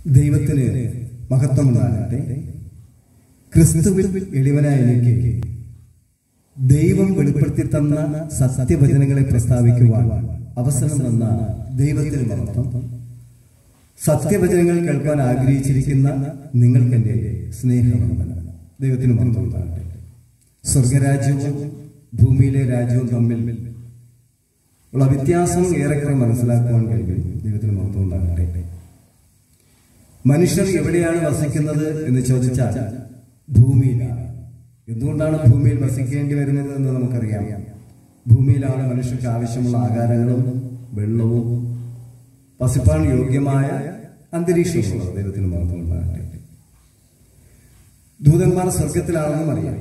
ദൈവത്തിന് മഹത്വം ഉണ്ടാകട്ടെ ക്രിസ്തുവിൽ എളിവനായ എനിക്ക് ദൈവം വെളിപ്പെടുത്തി തന്ന സത്യവചനങ്ങളെ പ്രസ്താവിക്കുവാൻ അവസരം തന്ന ദൈവത്തിന് മഹത്വം സത്യവചനങ്ങൾ കേൾക്കാൻ ആഗ്രഹിച്ചിരിക്കുന്ന നിങ്ങൾക്ക് എന്റെ സ്നേഹവന്ദനം ദൈവത്തിന് മഹത്വം ഉണ്ടാകട്ടെ സ്വർഗരാജ്യവും ഭൂമിയിലെ രാജ്യവും തമ്മിൽ ഉള്ള വ്യത്യാസം ഏറെക്കുറെ മനസ്സിലാക്കുവാൻ കഴിയും ദൈവത്തിന് മഹത്വം ഉണ്ടാകട്ടെ മനുഷ്യർ എവിടെയാണ് വസിക്കുന്നത് എന്ന് ചോദിച്ചാൽ ഭൂമിയിലാണ് എന്തുകൊണ്ടാണ് ഭൂമിയിൽ വസിക്കേണ്ടി വരുന്നത് എന്ന് നമുക്കറിയാം ഭൂമിയിലാണ് മനുഷ്യർക്ക് ആവശ്യമുള്ള ആകാരങ്ങളും വെള്ളവും വസിപ്പാൻ യോഗ്യമായ അന്തരീക്ഷമുള്ളത് ദൈവത്തിന് മഹത്വം ഉണ്ടാകട്ടെ ദൂതന്മാർ സ്വർഗത്തിലാണെന്നും അറിയാം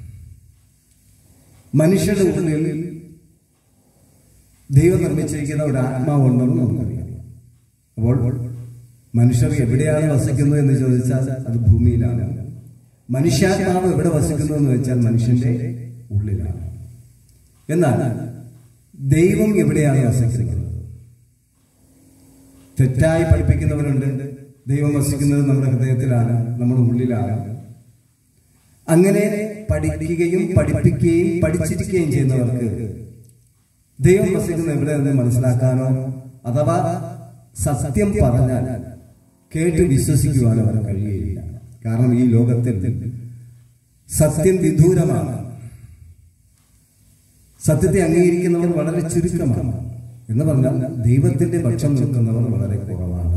മനുഷ്യരുടെ ഉള്ളിൽ ദൈവം നിർമ്മിച്ചിരിക്കുന്ന ഒരു ആത്മാവുണ്ടെന്ന് നമുക്കറിയാം അപ്പോൾ മനുഷ്യർ എവിടെയാണ് വസിക്കുന്നത് എന്ന് ചോദിച്ചാൽ അത് ഭൂമിയിലാണ് മനുഷ്യാത്മാവ് എവിടെ വസിക്കുന്നു എന്ന് വെച്ചാൽ മനുഷ്യന്റെ ഉള്ളിലാണ് എന്നാൽ ദൈവം എവിടെയാണ് വസിക്കുന്നത് തെറ്റായി പഠിപ്പിക്കുന്നവരുണ്ട് ദൈവം വസിക്കുന്നത് നമ്മുടെ ഹൃദയത്തിലാണ് നമ്മുടെ ഉള്ളിലാണ് അങ്ങനെ പഠിക്കുകയും പഠിപ്പിക്കുകയും പഠിച്ചിരിക്കുകയും ചെയ്യുന്നവർക്ക് ദൈവം വസിക്കുന്നത് എവിടെ എന്ന് മനസ്സിലാക്കാനോ അഥവാ സത്യം പറഞ്ഞാൽ കേട്ട് വിശ്വസിക്കുവാനോ അവരെ കഴിയുകയില്ല കാരണം ഈ ലോകത്തിൽ സത്യം വിദൂരമാണ് സത്യത്തെ അംഗീകരിക്കുന്നവർ വളരെ ചുരുക്കമാണ് എന്ന് പറഞ്ഞാൽ ദൈവത്തിന്റെ പക്ഷം നിൽക്കുന്നവർ വളരെ കുറവാണ്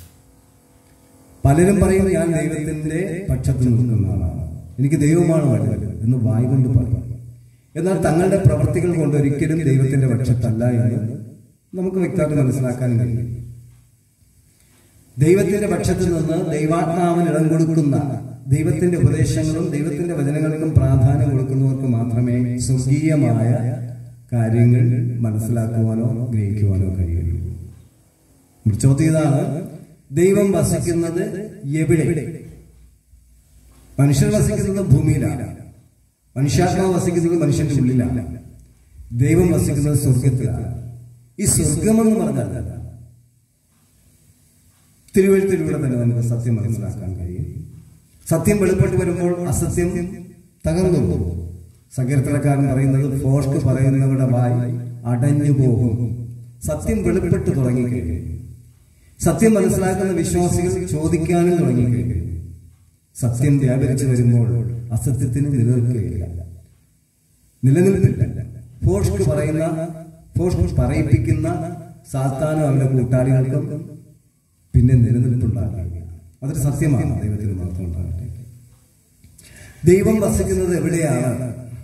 പലരും പറയും ഞാൻ ദൈവത്തിന്റെ പക്ഷത്ത് നിൽക്കുന്നതാണ് എനിക്ക് ദൈവമാണ് വേണ്ടത് എന്ന് വായി കൊണ്ട് പറയും എന്നാൽ തങ്ങളുടെ പ്രവർത്തികൾ കൊണ്ട് ഒരിക്കലും ദൈവത്തിന്റെ പക്ഷത്തല്ല എന്ന് നമുക്ക് വ്യക്തമായിട്ട് മനസ്സിലാക്കാൻ കഴിയും ദൈവത്തിന്റെ പക്ഷത്ത് നിന്ന് ദൈവാത്മാവിന് ഇടം കൊടുക്കുന്ന ദൈവത്തിന്റെ ഉപദേശങ്ങളും ദൈവത്തിന്റെ വചനങ്ങൾക്കും പ്രാധാന്യം കൊടുക്കുന്നവർക്ക് മാത്രമേ സ്വർഗീയമായ കാര്യങ്ങൾ മനസ്സിലാക്കുവാനോ ഗ്രഹിക്കുവാനോ കഴിയുള്ളൂ ചോദ്യം ഇതാണ് ദൈവം വസിക്കുന്നത് എവിടെ മനുഷ്യർ വസിക്കുന്നത് ഭൂമിയിലാണ് മനുഷ്യാത്മാവ് വസിക്കുന്നത് മനുഷ്യന്റെ ഉള്ളിലാണ് ദൈവം വസിക്കുന്നത് സ്വർഗത്തിലാണ് ഈ സ്വർഗമെന്ന് പറഞ്ഞാൽ തിരുവഴുത്തിലൂടെ തന്നെ നമുക്ക് സത്യം മനസ്സിലാക്കാൻ കഴിയും സത്യം വെളിപ്പെട്ട് വരുമ്പോൾ അസത്യം തകർന്നു പോകും സങ്കീർത്തനക്കാരൻ പറയുന്നത് ഫോർക്ക് പറയുന്നവരുടെ വായി അടഞ്ഞു പോകും സത്യം വെളിപ്പെട്ട് തുടങ്ങിക്കഴിയും സത്യം മനസ്സിലാക്കുന്ന വിശ്വാസികൾ ചോദിക്കാനും തുടങ്ങിക്കഴിയും സത്യം വ്യാപരിച്ചു വരുമ്പോൾ അസത്യത്തിന് നിലനിൽക്കുകയില്ല നിലനിൽപ്പില്ല ഫോഷ്ക്ക് പറയുന്ന ഫോഷ്ക്ക് പറയിപ്പിക്കുന്ന സാത്താനും അവരുടെ കൂട്ടാളികൾക്കും പിന്നെ നിലനിൽപ്പുണ്ടാകില്ല അതൊരു സത്യമാണ് ദൈവത്തിന് മാത്രം ഉണ്ടാകട്ടെ ദൈവം വസിക്കുന്നത് എവിടെയാണ്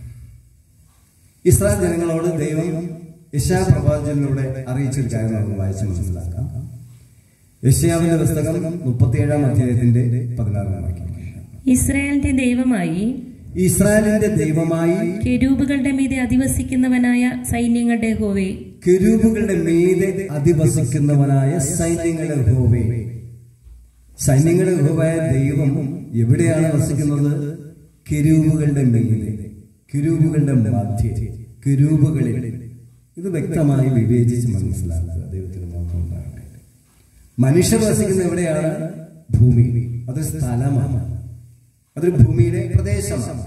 ഇസ്രായേൽ ജനങ്ങളോട് ദൈവം യശാ പ്രവാചകനിലൂടെ അറിയിച്ചൊരു കാര്യം നമുക്ക് വായിച്ച് മനസ്സിലാക്കാം യശയാവിന്റെ പുസ്തകം മുപ്പത്തിയേഴാം അധ്യായത്തിന്റെ പതിനാറാം വാക്യം ഇസ്രായേലിന്റെ ദൈവമായി ഇസ്രായേലിന്റെ ദൈവമായി കെരൂബുകളുടെ മീതെ അധിവസിക്കുന്നവനായ സൈന്യങ്ങളുടെ ഹോവേ കെരൂബുകളുടെ മീതെ അധിവസിക്കുന്നവനായ സൈന്യങ്ങളുടെ ഹോവേ സൈന്യങ്ങളുടെ ഹോവായ ദൈവം എവിടെയാണ് വസിക്കുന്നത് കെരൂബുകളുടെ മീതെ കെരൂബുകളുടെ മധ്യ കെരൂബുകളിൽ ഇത് വ്യക്തമായി വിവേചിച്ച് മനസ്സിലാക്കുക ദൈവത്തിന് മാത്രം ഉണ്ടാകട്ടെ മനുഷ്യർ വസിക്കുന്ന എവിടെയാണ് ഭൂമി അതൊരു സ്ഥലമാണ് അതൊരു ഭൂമിയുടെ പ്രദേശമാണ്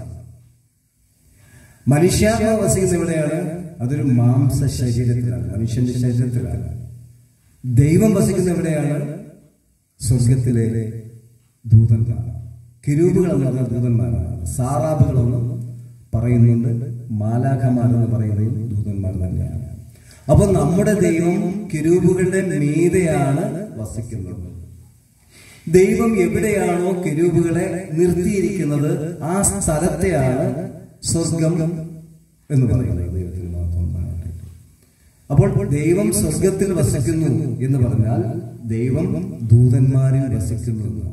മനുഷ്യാത്മാവ് വസിക്കുന്ന എവിടെയാണ് അതൊരു മാംസ ശരീരത്തിലാണ് മനുഷ്യന്റെ ശരീരത്തിലാണ് ദൈവം വസിക്കുന്ന എവിടെയാണ് സ്വർഗത്തിലെ ദൂതന്മാർ കിരൂപുകൾ എന്ന് പറഞ്ഞ ദൂതന്മാരാണ് സാറാബുകളെന്ന് പറയുന്നുണ്ട് മാലാഖമാരെന്ന് പറയുന്നതും ദൂതന്മാർ തന്നെയാണ് അപ്പൊ നമ്മുടെ ദൈവം കിരൂപുകളുടെ മീതെയാണ് വസിക്കുന്നത് ദൈവം എവിടെയാണോ കെരൂബുകളെ നിർത്തിയിരിക്കുന്നത് ആ സ്ഥലത്തെയാണ് സ്വർഗം എന്ന് പറയുന്നത് ദൈവത്തിന് മാത്രം ഉണ്ടാകട്ടെ അപ്പോൾ ദൈവം സ്വർഗത്തിൽ വസിക്കുന്നു എന്ന് പറഞ്ഞാൽ ദൈവം ദൂതന്മാരിൽ വസിക്കുന്നു എന്നാണ്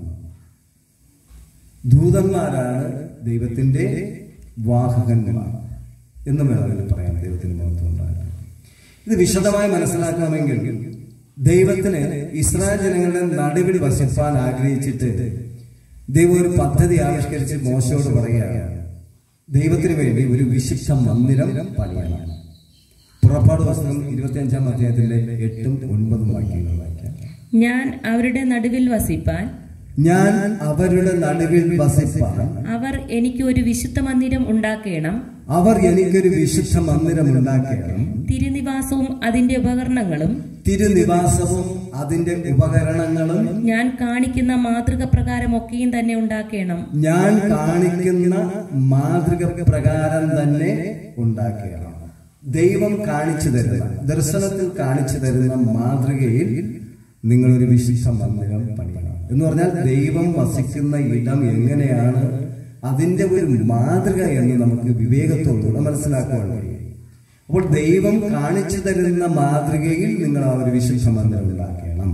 ദൂതന്മാരാണ് ദൈവത്തിന്റെ വാഹകന്മാർ എന്ന് വേണമെങ്കിൽ പറയാം ദൈവത്തിന് മാത്രം ഉണ്ടാകട്ടെ ഇത് വിശദമായി മനസ്സിലാക്കണമെങ്കിൽ ദൈവത്തിന് ഇസ്രായേൽ ജനങ്ങളുടെ നടുവിൽ വസിപ്പാൻ ആഗ്രഹിച്ചിട്ട് ദൈവം ഒരു പദ്ധതി ആവിഷ്കരിച്ച് മോശയോട് പറയുകയാണ് ദൈവത്തിന് വേണ്ടി ഒരു വിശിഷ്ട മന്ദിരം പണിയണം പുറപ്പാട് വസ്ത്രം ഇരുപത്തി അഞ്ചാം അധ്യായത്തിലെ എട്ടും ഒൻപതും വാക്യങ്ങൾ വായിക്കാം ഞാൻ അവരുടെ നടുവിൽ വസിപ്പാൻ ഞാൻ അവരുടെ നടുവിൽ വസിപ്പാൻ അവർ എനിക്ക് ഒരു വിശുദ്ധ മന്ദിരം ഉണ്ടാക്കേണം അവർ എനിക്കൊരു വിശുദ്ധ മന്ദിരം ഉണ്ടാക്കണം തിരുനിവാസവും അതിന്റെ ഉപകരണങ്ങളും തിരുനിവാസവും അതിന്റെ ഉപകരണങ്ങളും ഞാൻ കാണിക്കുന്ന മാതൃക പ്രകാരമൊക്കെയും തന്നെ ഉണ്ടാക്കേണം ഞാൻ കാണിക്കുന്ന മാതൃക പ്രകാരം തന്നെ ഉണ്ടാക്കണം ദൈവം കാണിച്ചു തരുന്ന ദർശനത്തിൽ കാണിച്ചു തരുന്ന മാതൃകയിൽ നിങ്ങളൊരു വിശുദ്ധ മന്ദിരം പണിയണം എന്ന് പറഞ്ഞാൽ ദൈവം വസിക്കുന്ന ഇടം എങ്ങനെയാണ് അതിന്റെ ഒരു മാതൃക എന്ന് നമുക്ക് വിവേകത്തോടുകൂടെ മനസ്സിലാക്കുവാൻ കഴിയും അപ്പോൾ ദൈവം കാണിച്ചു തരുന്ന മാതൃകയിൽ നിങ്ങൾ ആ ഒരു വിശുദ്ധ മന്ദിരം ഉണ്ടാക്കണം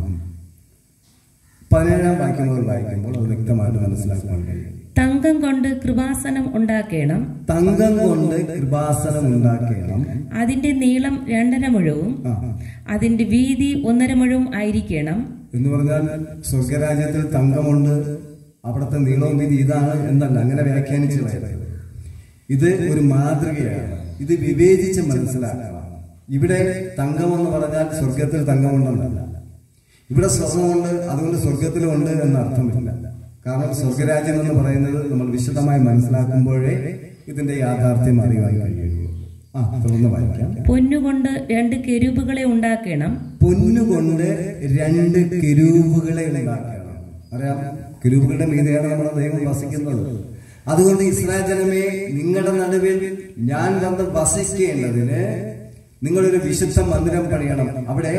പതിനേഴാം വാക്യം മുതൽ വായിക്കുമ്പോൾ അത് വ്യക്തമായിട്ട് മനസ്സിലാക്കാൻ കഴിയും തങ്കം കൊണ്ട് കൃപാസനം ഉണ്ടാക്കേണം തങ്കം കൊണ്ട് കൃപാസനം ഉണ്ടാക്കണം അതിന്റെ നീളം രണ്ടര മുഴവും ആ. അതിന്റെ വീതി ഒന്നര മുഴവും ആയിരിക്കണം എന്ന് പറഞ്ഞാൽ സ്വർഗരാജ്യത്തിൽ തങ്കമുണ്ട് അവിടുത്തെ നീളവും വീതി ഇതാണ് എന്നല്ല അങ്ങനെ വ്യാഖ്യാനിച്ച് പറയുന്നത് ഇത് ഒരു മാതൃകയാണ് ഇത് വിവേചിച്ച് മനസ്സിലാക്കണം ഇവിടെ തങ്കമെന്ന് പറഞ്ഞാൽ സ്വർഗത്തിൽ തങ്കമുണ്ടെന്നല്ല ഇവിടെ സ്വർണ്ണമുണ്ട് അതുകൊണ്ട് സ്വർഗത്തിലുമുണ്ട് എന്ന അർത്ഥമില്ല കാരണം സ്വർഗരാജ്യം എന്ന് പറയുന്നത് നമ്മൾ വിശദമായി മനസ്സിലാക്കുമ്പോഴേ ഇതിന്റെ യാഥാർത്ഥ്യം അറിയാൻ കഴിയുള്ളൂ ആ തുടർന്ന് വായിക്കാം പൊന്നുകൊണ്ട് രണ്ട് കെരൂബുകളെ ഉണ്ടാക്കണം പൊന്നുകൊണ്ട് രണ്ട് കിരൂപുകളെ ഉണ്ടാക്കണം അറിയാം കിരൂപുകളുടെ മീതെയാണ് നമ്മുടെ ദൈവം വസിക്കുന്നത് അതുകൊണ്ട് ഇസ്രായേൽ ജനമേ നിങ്ങളുടെ നടുവിൽ ഞാൻ വന്ന് വസിക്കേണ്ടതിന് നിങ്ങളൊരു വിശുദ്ധ മന്ദിരം പണിയണം അവിടെ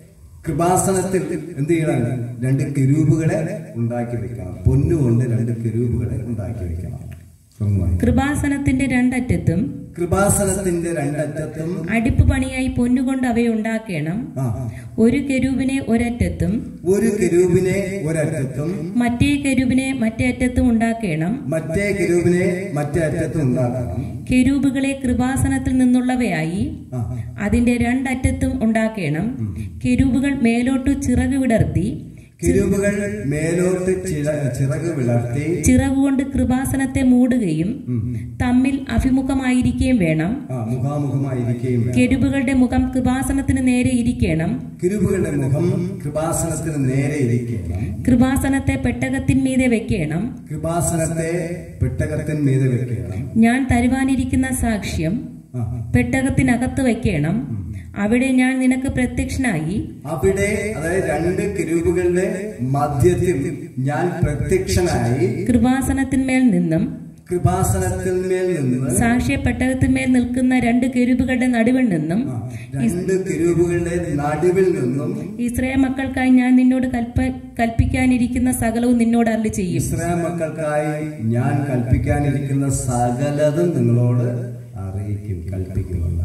കൃപാസനത്തിൽ എന്ത് ചെയ്യണം രണ്ട് കിരൂപുകളെ ഉണ്ടാക്കി വെക്കണം പൊന്നുകൊണ്ട് രണ്ട് കിരൂപുകളെ ഉണ്ടാക്കി വെക്കണം തുറന്നു വായിക്കാം. കൃപാസനത്തിന്റെ രണ്ടറ്റത്തും കൃപാസനത്തിന്റെ രണ്ടറ്റത്തും അടിപ്പ് പണിയായി പൊന്നുകൊണ്ട് അവയെ ഉണ്ടാക്കണം ആ ഒരു കെരൂബിനെ ഒരറ്റത്തും ഒരു കെരൂബിനെ ഒരറ്റത്തും മറ്റേ കെരൂബിനെ മറ്റേ അറ്റത്തും ഉണ്ടാക്കണം മറ്റേ കെരൂബിനെ മറ്റേ അറ്റത്തും ഉണ്ടാക്കണം കെരൂബുകളെ കൃപാസനത്തിൽ നിന്നുള്ളവയായി ആ. അതിന്റെ രണ്ടറ്റത്തും ഉണ്ടാക്കണം കെരൂബുകൾ മേലോട്ടു ചിറക് വിടർത്തി കെരൂബുകൾ മേലോട്ട് ചിറ- ചിറക് വിളർത്തി ചിറകുകൊണ്ട് കൃപാസനത്തെ മൂടുകയും തമ്മിൽ അഭിമുഖമായിരിക്കുകയും വേണം ആ, മുഖാമുഖമായിരിക്കുകയും വേണം. കെരുബുകളുടെ മുഖം കൃപാസനത്തിന് നേരെ ഇരിക്കണം കെരൂബുകളുടെ മുഖം കൃപാസനത്തിന് നേരെ ഇരിക്കണം കൃപാസനത്തെ പെട്ടകത്തിന്മീതെ വെക്കണം കൃപാസനത്തെ പെട്ടകത്തിന് മീതെ വെക്കണം ഞാൻ തരുവാനിരിക്കുന്ന സാക്ഷ്യം ആ. പെട്ടകത്തിനകത്ത് വെക്കണം അവിടെ ഞാൻ നിനക്ക് പ്രത്യക്ഷനായി അവിടെ അതായത് രണ്ട് കെരൂബുകളുടെ മധ്യത്തിൽ ഞാൻ പ്രത്യക്ഷനായി കൃപാസനത്തിന്മേൽ നിന്നും കൃപാസനത്തിന്മേൽ നിന്ന് സാക്ഷ്യ പെട്ടകത്തിന്മേൽ നിൽക്കുന്ന രണ്ട് കെരുബുകളുടെ നടുവിൽ നിന്നും ആ, രണ്ട് കെരൂബുകളുടെ നടുവിൽ നിന്നും ഇസ്രായേൽ മക്കൾക്കായി ഞാൻ നിന്നോട് കൽപ്പ കൽപ്പിക്കാനിരിക്കുന്ന സകലവും നിന്നോട് അരുളി ചെയ്യും ഇസ്രായേൽ മക്കൾക്കായി ഞാൻ കൽപ്പിക്കാനിരിക്കുന്ന സകലതും നിങ്ങളോട് അറിയിക്കും കൽപ്പിക്കുമെന്നാണ്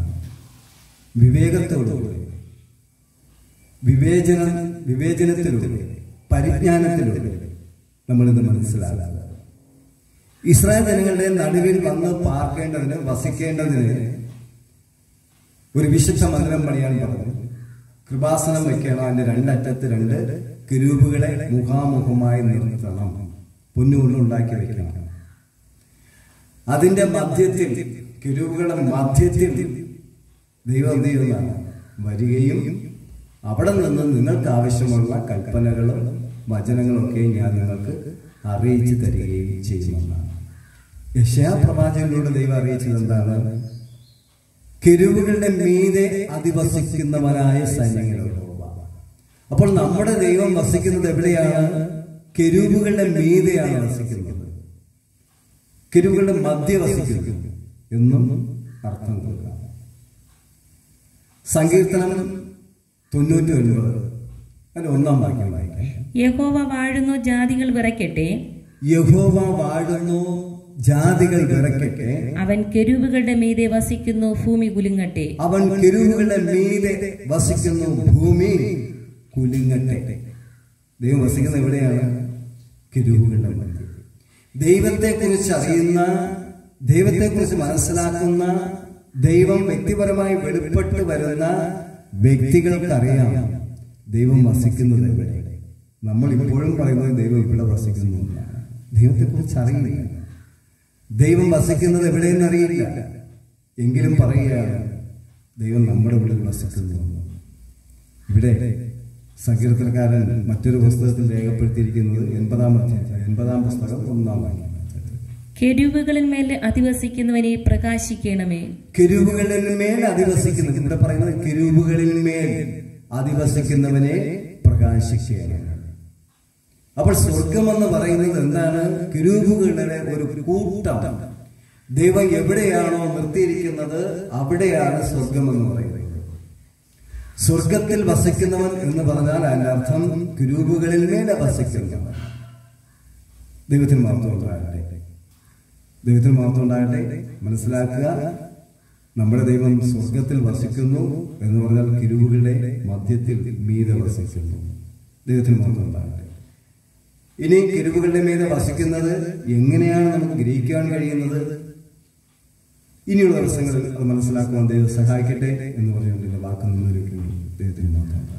വിവേകത്തോടുകൂടി വിവേചനം വിവേചനത്തിലൂടെ പരിജ്ഞാനത്തിലൂടെ നമ്മളിത് മനസ്സിലാക്കുക ഇസ്രായേൽ ജനങ്ങളുടെ നടുവിൽ വന്ന് പാർക്കേണ്ടതിന് വസിക്കേണ്ടതിന് ഒരു വിശുദ്ധ മന്ദിരം പണിയാൻ പറഞ്ഞു കൃപാസനം വെക്കണം അതിന്റെ രണ്ടറ്റത്ത് രണ്ട് കിരൂപുകളെ മുഖാമുഖമായി നിർത്തണം പൊന്നുകൊണ്ട് ഉണ്ടാക്കി വെക്കണം അതിന്റെ മധ്യത്തിൽ കിരൂപുകളുടെ മധ്യത്തിൽ ദൈവം എന്ത് ചെയ്യുന്നതാണ് വരികയും അവിടെ നിന്ന് നിങ്ങൾക്ക് ആവശ്യമുള്ള കൽപ്പനകളും വചനങ്ങളൊക്കെ ഞാൻ നിങ്ങൾക്ക് അറിയിച്ചു തരികയും ചെയ്യുമെന്നാണ് യശയാ പ്രവാചകനിലൂടെ ദൈവം അറിയിച്ചത് എന്താണ് കിരുവുകളുടെ മീതെ അധിവസിക്കുന്നവനായ സൈന്യങ്ങളോട് അപ്പോൾ നമ്മുടെ ദൈവം വസിക്കുന്നത് എവിടെയാണ് കെരൂബുകളുടെ മീതെയാണ് വസിക്കുന്നത് കെരുവുകളുടെ മധ്യ വസിക്കുന്നു എന്നും അർത്ഥം കൊടുക്കാം സങ്കീർത്തനം തൊണ്ണൂറ്റി ഒൻപത് അതിന്റെ ഒന്നാം വാക്യം വായിക്കാം യഹോവ വാഴുന്നു ജാതികൾ വിറയ്ക്കട്ടെ യഹോവ വാഴുന്നു ജാതികൾ വിറക്കട്ടെ അവൻ കെരൂബുകളുടെ മീതെ വസിക്കുന്നു ഭൂമി കുലുങ്ങട്ടെ അവൻ കെരുവുകളുടെ മീതെ വസിക്കുന്നു ഭൂമി കുലുങ്ങട്ടെ ദൈവം വസിക്കുന്ന എവിടെയാണ് കെരുവുകളുടെ മധ്യ ദൈവത്തെ കുറിച്ച് അറിയുന്ന ദൈവത്തെ കുറിച്ച് മനസ്സിലാക്കുന്ന ദൈവം വ്യക്തിപരമായി വെളിപ്പെട്ട് വരുന്ന വ്യക്തികൾക്ക് അറിയാം ദൈവം വസിക്കുന്നത് എവിടെ നമ്മൾ ഇപ്പോഴും പറയുന്നത് ദൈവം ഇവിടെ വസിക്കുന്നു എന്നാണ് ദൈവത്തെ കുറിച്ച് അറിയില്ല ദൈവം വസിക്കുന്നത് എവിടെയെന്ന് അറിയില്ല എങ്കിലും പറയുകയാണ് ദൈവം നമ്മുടെ ഉള്ളിൽ വസിക്കുന്നു എന്ന്. ഇവിടെ സങ്കീർത്തനക്കാരൻ മറ്റൊരു പുസ്തകത്തിൽ രേഖപ്പെടുത്തിയിരിക്കുന്നത് എൺപതാം അധ്യായം എൺപതാം പുസ്തകം ഒന്നാം വാക്യം കെരൂബുകളിൽ മേൽ അധിവസിക്കുന്നവനെ പ്രകാശിക്കണമേ കെരൂബുകളിൽ മേൽ അധിവസിക്കുന്ന ഇവിടെ പറയുന്നത് കെരൂബുകളിൽ മേൽ അധിവസിക്കുന്നവനെ പ്രകാശിക്കുകയാണ് അപ്പോൾ സ്വർഗം എന്ന് പറയുന്നത് എന്താണ് കെരൂബുകളുടെ ഒരു കൂട്ടം ദൈവം എവിടെയാണോ നിർത്തിയിരിക്കുന്നത് അവിടെയാണ് സ്വർഗം എന്ന് പറയുന്നത് സ്വർഗത്തിൽ വസിക്കുന്നവൻ എന്ന് പറഞ്ഞാൽ അതിന്റെ അർത്ഥം കുരൂപുകളിൽ മേലെ വസിക്കുന്നവൻ ദൈവത്തിന് മഹത്വം ഉണ്ടാകട്ടെ ദൈവത്തിന് മഹത്വം ഉണ്ടാകട്ടെ മനസ്സിലാക്കുക നമ്മുടെ ദൈവം സ്വർഗത്തിൽ വസിക്കുന്നു എന്ന് പറഞ്ഞാൽ കിരുവുകളുടെ മധ്യത്തിൽ മീതെ വസിക്കുന്നു ദൈവത്തിന് മഹത്വം ഉണ്ടാകട്ടെ ഇനി കിരുവുകളുടെ മീതെ വസിക്കുന്നത് എങ്ങനെയാണ് നമുക്ക് ഗ്രഹിക്കാൻ കഴിയുന്നത് ഇനിയുള്ള ദിവസങ്ങളിൽ അത് മനസ്സിലാക്കുവാൻ ദൈവം സഹായിക്കട്ടെ എന്ന് പറഞ്ഞുകൊണ്ട് എന്റെ വാക്ക് നിന്നൊരുക്കുന്നു ദൈവത്തിന് മാത്രം